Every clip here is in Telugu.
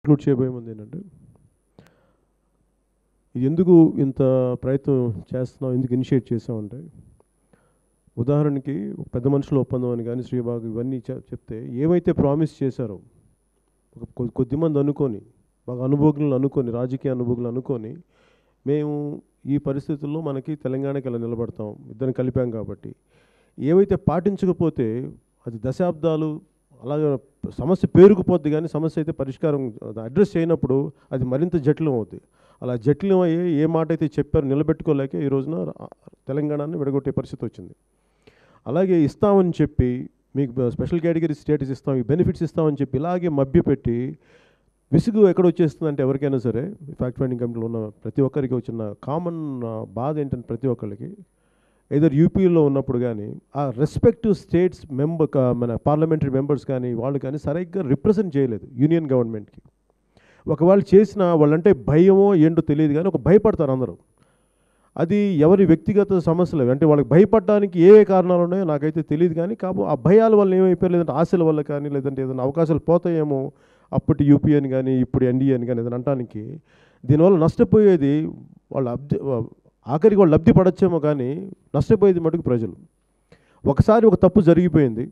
ఇంక్లూడ్ చేయబోయే ముందు ఏంటంటే ఇది ఎందుకు ఇంత ప్రయత్నం చేస్తున్నాం ఎందుకు ఇనిషియేట్ చేసామంటే ఉదాహరణకి ఒక పెద్ద మనుషుల ఒప్పందం అని కానీ శ్రీబాగ్ ఇవన్నీ చె- చెప్తే ఏవైతే ప్రామిస్ చేశారో ఒక కొ- కొద్దిమంది అనుకొని బాగా అనుభోగులను అనుకొని రాజకీయ అనుభోగులు అనుకొని మేము ఈ పరిస్థితుల్లో మనకి తెలంగాణకి ఇలా నిలబడతాం ఇద్దరిని కలిపాం కాబట్టి ఏవైతే పాటించకపోతే అది దశాబ్దాలు అలాగే సమస్య పేరుకుపోద్ది కానీ సమస్య అయితే పరిష్కారం అడ్రస్ చేయనప్పుడు అది మరింత జటిలం అవుతుంది అలా జటిలం అయ్యి ఏ మాట అయితే చెప్పారో నిలబెట్టుకోలేక ఈ రోజున రా- తెలంగాణని విడగొట్టే పరిస్థితి వచ్చింది అలాగే ఇస్తామని చెప్పి మీకు స్పెషల్ కేటగిరీ స్టేటస్ ఇస్తాం ఈ బెనిఫిట్స్ ఇస్తామని చెప్పి ఇలాగే మభ్యపెట్టి విసుగు ఎక్కడ వచ్చేస్తుందంటే ఎవరికైనా సరే ఫ్యాక్ట్ ఫైండింగ్ కమిటీలో ఉన్న ప్రతి ఒక్కరికి వచ్చిన కామన్ బాధ ఏంటంటే ప్రతి ఒక్కరికి ఏదర్ యూపీలో ఉన్నప్పుడు కానీ ఆ రెస్పెక్టివ్ స్టేట్స్ మెంబర్ మన పార్లమెంటరీ మెంబర్స్ కానీ వాళ్ళు కానీ సరిగ్గా రిప్రజెంట్ చేయలేదు యూనియన్ గవర్నమెంట్కి ఒకవేళ చేసిన వాళ్ళంటే భయమో ఏంటో తెలియదు కానీ ఒక భయపడతారు అందరూ అది ఎవరి వ్యక్తిగత సమస్యలు అంటే వాళ్ళకి భయపడడానికి ఏ ఏ కారణాలు ఉన్నాయో నాకైతే తెలియదు కానీ కాబో ఆ భయాల వల్ల ఏమైపోయారు లేదంటే ఆశల వల్ల కానీ లేదంటే ఏదైనా అవకాశాలు పోతాయేమో అప్పటి యూపీ అని కానీ ఇప్పుడు ఎన్డీఏ అని కానీ ఏదైనా అనటానికి దీనివల్ల నష్టపోయేది వాళ్ళ అబ్ది ఆఖరికి వాళ్ళు లబ్ధి పడచ్చేమో కానీ నష్టపోయేది మటుకు ప్రజలు ఒకసారి ఒక తప్పు జరిగిపోయింది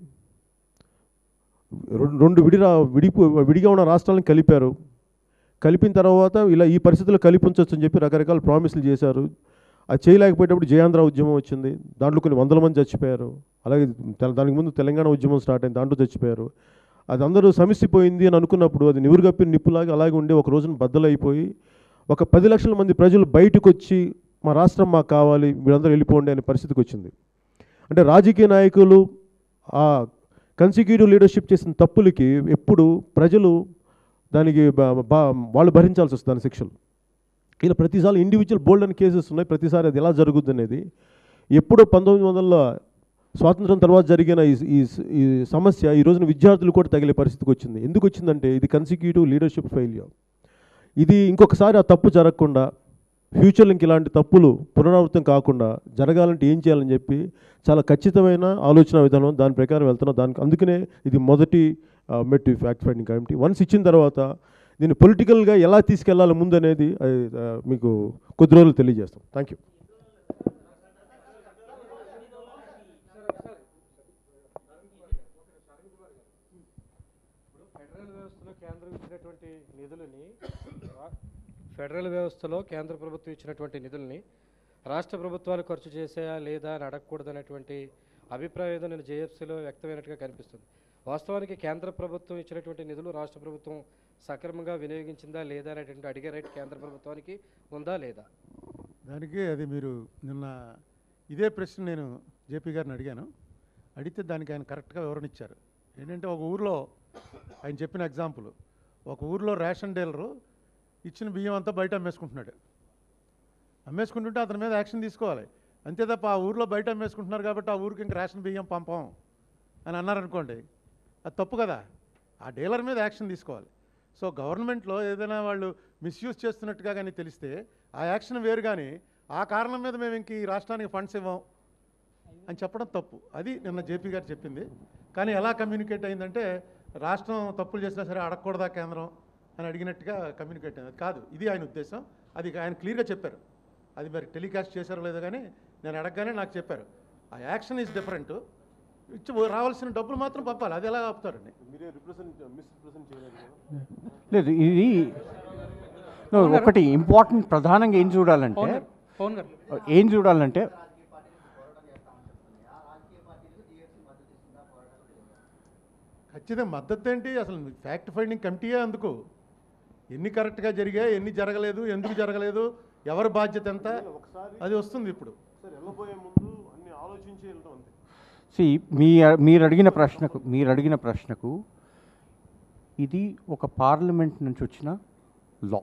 రెండు రెండు విడిరా విడిపో విడిగా ఉన్న రాష్ట్రాలను కలిపారు కలిపిన తర్వాత ఇలా ఈ పరిస్థితుల్లో కలిపి ఉంచొచ్చు అని చెప్పి రకరకాల ప్రామిసులు చేశారు అది చేయలేకపోయేటప్పుడు జయాంధ్ర ఉద్యమం వచ్చింది దాంట్లో కొన్ని వందల మంది చచ్చిపోయారు అలాగే తెల- దానికి ముందు తెలంగాణ ఉద్యమం స్టార్ట్ అయింది దాంట్లో చచ్చిపోయారు అది అందరూ సమిసిపోయింది అని అనుకున్నప్పుడు అది నివురుగప్పిన నిప్పులాగా అలాగే ఉండి ఒక రోజున బద్దలైపోయి ఒక పది లక్షల మంది ప్రజలు బయటకు వచ్చి మా రాష్ట్రం మాకు కావాలి మీరందరూ వెళ్ళిపోండి అనే పరిస్థితికి వచ్చింది అంటే రాజకీయ నాయకులు ఆ కన్సిక్యూటివ్ లీడర్షిప్ చేసిన తప్పులకి ఎప్పుడు ప్రజలు దానికి బ- బ- వాళ్ళు భరించాల్సి వస్తుంది దాని శిక్షలు ఇలా ప్రతిసారి ఇండివిజువల్ బోల్డ్ అని కేసెస్ ఉన్నాయి ప్రతిసారి అది ఎలా జరుగుద్ది అనేది ఎప్పుడో పంతొమ్మిది వందల స్వాతంత్రం తర్వాత జరిగిన ఈ ఈ ఈ సమస్య ఈ రోజున విద్యార్థులు కూడా తగిలే పరిస్థితికి వచ్చింది ఎందుకు వచ్చిందంటే ఇది కన్సిక్యూటివ్ లీడర్షిప్ ఫెయిల్యూర్ ఇది ఇంకొకసారి ఆ తప్పు జరగకుండా ఫ్యూచర్లో ఇంక ఇలాంటి తప్పులు పునరావృతం కాకుండా జరగాలంటే ఏం చేయాలని చెప్పి చాలా ఖచ్చితమైన ఆలోచన విధానం దాని ప్రకారం వెళ్తున్నాం దానికి అందుకనే ఇది మొదటి మెట్ ఫ్యాక్ట్ ఫైండింగ్ కమిటీ వన్స్ ఇచ్చిన తర్వాత దీన్ని పొలిటికల్గా ఎలా తీసుకెళ్లాలి ముందు అనేది అది, ఆ, మీకు కొద్ది రోజులు తెలియజేస్తాం థ్యాంక్ యూ ఫెడరల్ వ్యవస్థలో కేంద్రం ఇచ్చినటువంటి నిధులని రా- ఫెడరల్ వ్యవస్థలో కేంద్ర ప్రభుత్వం ఇచ్చినటువంటి నిధుల్ని రాష్ట్ర ప్రభుత్వాలు ఖర్చు చేసేయా లేదా అని అడగకూడదనేటువంటి అభిప్రాయం ఏదో నేను జేఎఫ్సీలో వ్యక్తమైనట్టుగా కనిపిస్తుంది వాస్తవానికి కేంద్ర ప్రభుత్వం ఇచ్చినటువంటి నిధులు రాష్ట్ర ప్రభుత్వం సక్రమంగా వినియోగించిందా లేదా అనేటువంటి అడిగే రైట్ కేంద్ర ప్రభుత్వానికి ఉందా లేదా దానికి అది మీరు నిన్న ఇదే ప్రశ్న నేను జేపీ గారిని అడిగాను అడిగితే దానికి ఆయన కరెక్ట్గా వివరణ ఇచ్చారు ఏంటంటే ఒక ఊర్లో ఆయన చెప్పిన ఎగ్జాంపుల్ ఒక ఊర్లో రేషన్ డీలరు ఇచ్చిన బియ్యం అంతా బయట అమ్మేసుకుంటున్నాడు అమ్మేసుకుంటుంటే అతని మీద యాక్షన్ తీసుకోవాలి అంతే తప్ప ఆ ఊర్లో బయట అమ్మేసుకుంటున్నారు కాబట్టి ఆ ఊరికి ఇంక రేషన్ బియ్యం పంపం అని అన్నారనుకోండి అది తప్పు కదా ఆ డీలర్ మీద యాక్షన్ తీసుకోవాలి సో గవర్నమెంట్లో ఏదైనా వాళ్ళు మిస్యూజ్ చేస్తున్నట్టుగా కానీ తెలిస్తే ఆ యాక్షన్ వేరు కానీ ఆ కారణం మీద మేము ఇంక ఈ రాష్ట్రానికి ఫండ్స్ ఇవ్వం అని చెప్పడం తప్పు అది నిన్న జేపీ గారు చెప్పింది కానీ ఎలా కమ్యూనికేట్ అయిందంటే రాష్ట్రం తప్పులు చేసినా సరే అడగకూడదా కేంద్రం అని అడిగినట్టుగా కమ్యూనికేట్ అయింది అది కాదు ఇది ఆయన ఉద్దేశం అది ఆయన క్లియర్గా చెప్పారు అది మరి టెలికాస్ట్ చేశారో లేదో కానీ నేను అడగగానే నాకు చెప్పారు ఆ యాక్షన్ ఈజ్ డిఫరెంట్ ఇచ్చి రావాల్సిన డబ్బులు మాత్రం పంపాలి అది ఎలా ఆపుతారండి మీరే రిప్రజెంట్ మిస్రిప్రజెంట్ చేయలేదు లేదు ఇది No, ఒకటి ఇంపార్టెంట్ ప్రధానంగా ఏం చూడాలంటే పవన్ గారు పవన్ గారు ఏం చూడాలంటే ఖచ్చితంగా మద్దతు ఏంటి అసలు ఫ్యాక్ట్ ఫైండింగ్ కమిటీయే అందుకు ఎన్ని కరెక్ట్గా జరిగాయి ఎన్ని జరగలేదు ఎందుకు జరగలేదు ఎవరి బాధ్యత ఎంత అది వస్తుంది ఇప్పుడు సార్ వెళ్ళబోయే ముందు అన్ని ఆలోచించి వెళ్ళడం అంతే సి మీ మీరు అడిగిన ప్రశ్నకు మీరు అడిగిన ప్రశ్నకు ఇది ఒక పార్లమెంట్ నుంచి వచ్చిన లా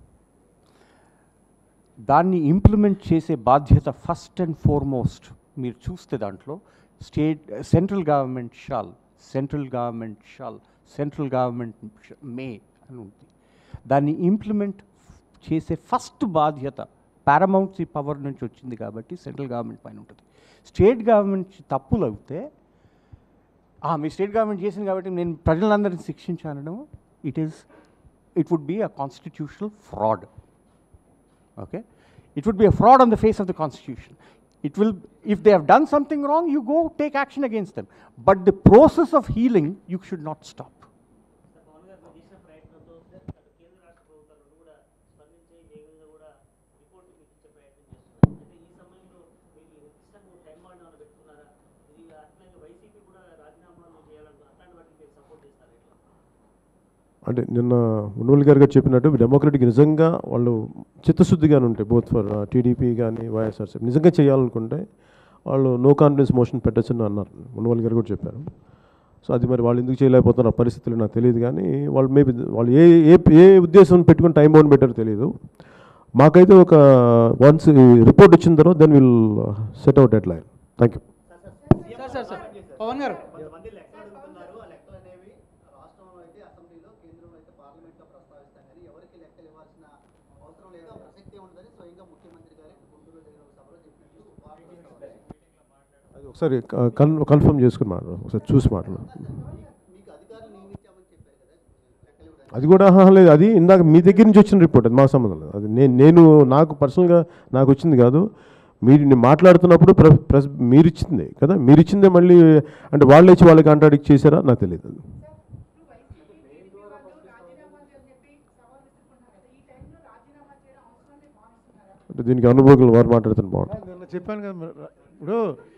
దాన్ని ఇంప్లిమెంట్ చేసే బాధ్యత ఫస్ట్ అండ్ ఫార్మోస్ట్ మీరు చూస్తే దాంట్లో state central government shall central government shall central government may అని ఉంది దాన్ని ఇంప్లిమెంట్ చేసే ఫస్ట్ బాధ్యత పారమౌంట్సీ పవర్ నుంచి వచ్చింది కాబట్టి సెంట్రల్ గవర్నమెంట్ పైన ఉంటుంది స్టేట్ గవర్నమెంట్ తప్పులు అవుతే "ఆ, మీ స్టేట్ గవర్నమెంట్ చేసింది కాబట్టి నేను ప్రజలందరినీ శిక్షించానడం it is it would be a constitutional fraud. Okay? It would be a fraud on the face of the Constitution. It will, if they have done something wrong, you go take action against them. But the process of healing, you should not stop. Pawan garu మీరు చేసిన ప్రయత్నంతో అటు కేంద్ర రాష్ట్ర ప్రభుత్వాలు రెండు కూడా స్పందించి ఏ విధంగా కూడా రిపోర్ట్ మీకు ఇచ్చే ప్రయత్నం చేస్తున్నారు అంటే ఈ సమయంలో మీరు నిర్దిష్టంగా టైం బాండ్ ఏమైనా పెట్టుకున్నారా ఇది అట్లనే వైసీపీ కూడా రాజీనామాలు చేయాలంటున్నారు అట్లాంటి వాటికి మీరు సపోర్ట్ చేస్తారు ఎట్లా అంటే నిన్న ఉన్నోల్ గారు గారు చెప్పినట్టు డెమోక్రటిక్ నిజంగా వాళ్ళు చిత్తశుద్ధిగానే ఉంటాయి బోత్ ఫర్ టీడీపీ కానీ వైఎస్ఆర్సీపీ నిజంగా చేయాలనుకుంటే వాళ్ళు నో కాన్ఫిడెన్స్ మోషన్ పెట్టచ్చని అన్నారు ఉన్నోల్ గారు కూడా చెప్పారు సో అది మరి వాళ్ళు ఎందుకు చేయలేకపోతున్న పరిస్థితులు నాకు తెలియదు కానీ వాళ్ళు మేబీ వాళ్ళు ఏ ఏ ఏ ఉద్దేశం పెట్టుకుని టైం బౌండ్ పెట్టారో తెలియదు మాకైతే ఒక వన్స్ రిపోర్ట్ వచ్చిన తర్వాత then will set out deadline thank you sir sir sir Pawan garu కొంతమంది లెక్కలు అడుగుతున్నారు ఆ లెక్కలు అనేవి రాష్ట్రంలో అయితే అసెంబ్లీలో కేంద్రంలో అయితే పార్లమెంట్లో ప్రస్తావిస్తాం కానీ ఎవరికి లెక్కలు ఇవ్వాల్సిన అవసరం లేదా ప్రసక్తి ఉండదని స్వయంగా ముఖ్యమంత్రి గారు గుంటూరులో జరిగిన ఒక సభలో చెప్పినట్లు వార్తలు వస్తున్నాయి. అది ఒకసారి కన్ కన్ఫర్మ్ చేసుకుని మాట్లాడు ఒకసారి చూసి మాట్లాడు మీకు అధికారులు నియమించామని చెప్పారు కదా లెక్కలు ఇవ్వడానికి అది కూడా ఆహా, లేదు అది ఇందాక మీ దగ్గర నుంచి వచ్చిన రిపోర్ట్ అది మాకు సంబంధం లేదు అది నేను నేను నాకు పర్సనల్గా నాకు వచ్చింది కాదు మీరు నేను మాట్లాడుతున్నప్పుడు ప్ర ప్రెస్ మీరు ఇచ్చింది కదా మీరు ఇచ్చిందే మళ్ళీ అంటే వాళ్ళు వచ్చి వాళ్ళకి కాంట్రాడిక్ట్ చేశారా నాకు తెలియదు అది అంటే దీనికి అనుభవకులు వారు మాట్లాడుతున్న బాగుంటుంది నిన్న చెప్పాను కదా మరి రా- ఇప్పుడు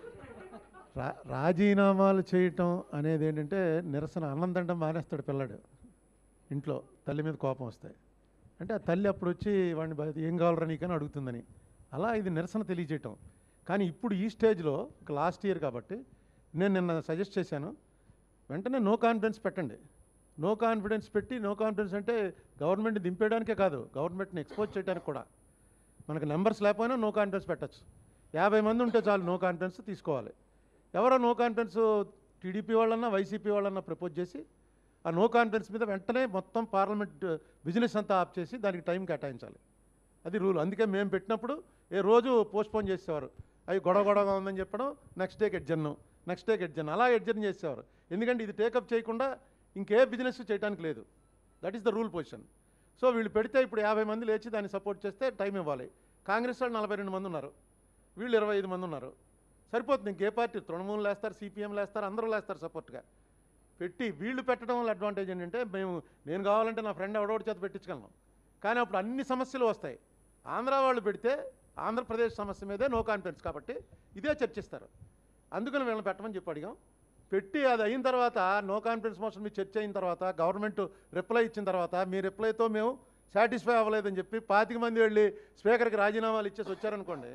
రా రాజీనామాలు చేయటం అనేది ఏంటంటే నిరసన అన్నం తినడం మానేస్తాడు పిల్లాడు ఇంట్లో తల్లి మీద కోపం వస్తాయి అంటే ఆ తల్లి అప్పుడు వచ్చి వాడిని బ- ఏం కావాలరా నీకని అడుగుతుందని అలా ఇది నిరసన తెలియజేయటం కానీ ఇప్పుడు ఈ స్టేజ్లో లాస్ట్ ఇయర్ కాబట్టి నేను నిన్న సజెస్ట్ చేశాను వెంటనే నో కాన్ఫిడెన్స్ పెట్టండి నో కాన్ఫిడెన్స్ పెట్టి నో కాన్ఫిడెన్స్ అంటే గవర్నమెంట్ దింపేయడానికే కాదు గవర్నమెంట్ని ఎక్స్పోజ్ చేయడానికి కూడా మనకు నెంబర్స్ లేకపోయినా నో కాన్ఫిడెన్స్ పెట్టచ్చు యాభై మంది ఉంటే చాలు నో కాన్ఫిడెన్స్ తీసుకోవాలి ఎవరో నో కాన్ఫిడెన్స్ టీడీపీ వాళ్ళన్నా వైసీపీ వాళ్ళన్నా ప్రపోజ్ చేసి ఆ నో కాన్ఫిడెన్స్ మీద వెంటనే మొత్తం పార్లమెంట్ బిజినెస్ అంతా ఆఫ్ చేసి దానికి టైం కేటాయించాలి అది రూల్ అందుకే మేము పెట్టినప్పుడు ఏ రోజు పోస్ట్పోన్ చేసేవారు అవి గొడవ గొడవగా ఉందని చెప్పడం నెక్స్ట్ డేకి ఎడ్జన్ను నెక్స్ట్ డేకి ఎడ్జన్ అలా ఎడ్జన్ చేసేవారు ఎందుకంటే ఇది టేకప్ చేయకుండా ఇంకే బిజినెస్ చేయడానికి లేదు that is the rule position so వీళ్ళు పెడితే ఇప్పుడు యాభై మంది లేచి దాన్ని సపోర్ట్ చేస్తే టైం ఇవ్వాలి కాంగ్రెస్ వాళ్ళు నలభై రెండు మంది ఉన్నారు వీళ్ళు ఇరవై ఐదు మంది ఉన్నారు సరిపోతుంది ఇంకే పార్టీ తృణమూలు లేస్తారు సిపిఎం లేస్తారు అందరూ లేస్తారు సపోర్ట్గా పెట్టి వీళ్ళు పెట్టడం వల్ల అడ్వాంటేజ్ ఏంటంటే మేము నేను కావాలంటే నా ఫ్రెండ్ ఎవడోడి చేత పెట్టించగలను కానీ అప్పుడు అన్ని సమస్యలు వస్తాయి ఆంధ్ర వాళ్ళు పెడితే ఆంధ్రప్రదేశ్ సమస్య మీదే నో కాన్ఫిడెన్స్ కాబట్టి ఇదే చర్చిస్తారు అందుకని వీళ్ళని పెట్టమని చెప్పి అడిగాం పెట్టి అది అయిన తర్వాత నో కాన్ఫిడెన్స్ మోషన్ మీద చర్చ అయిన తర్వాత గవర్నమెంట్ రిప్లై ఇచ్చిన తర్వాత మీ రిప్లైతో మేము సాటిస్ఫై అవ్వలేదని చెప్పి పాతిక మంది వెళ్ళి స్పీకర్కి రాజీనామాలు ఇచ్చేసి వచ్చారనుకోండి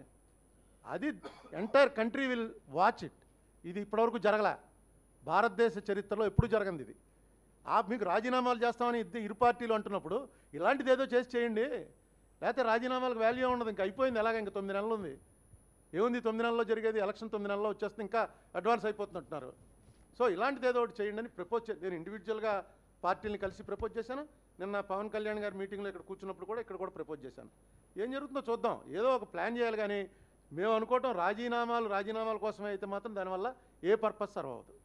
అది entire country will watch it ఇది ఇప్పటివరకు జరగలే భారతదేశ చరిత్రలో ఎప్పుడు జరగంది ఇది ఆ మీకు రాజీనామాలు చేస్తామని ఇద్దరు ఇరు పార్టీలు అంటున్నప్పుడు ఇలాంటిది ఏదో చేసి చేయండి లేకపోతే రాజీనామాలకు వాల్యూ ఉండదు ఇంకా అయిపోయింది ఎలాగ ఇంకా తొమ్మిది నెలలు ఉంది ఏముంది తొమ్మిది నెలల్లో జరిగేది ఎలక్షన్ తొమ్మిది నెలల్లో వచ్చేస్తే ఇంకా అడ్వాన్స్ అయిపోతున్నట్టున్నారు సో ఇలాంటిది ఏదో ఒకటి చేయండి అని ప్రపోజ్ చే నేను ఇండివిజువల్గా పార్టీని కలిసి ప్రపోజ్ చేశాను నిన్న పవన్ కళ్యాణ్ గారి మీటింగ్లో ఇక్కడ కూర్చున్నప్పుడు కూడా ఇక్కడ కూడా ప్రపోజ్ చేశాను ఏం జరుగుతుందో చూద్దాం ఏదో ఒక ప్లాన్ చేయాలి కానీ మేము అనుకోవటం రాజీనామాలు రాజీనామాల కోసమే అయితే మాత్రం దానివల్ల ఏ పర్పస్ సర్వ్ అవ్వదు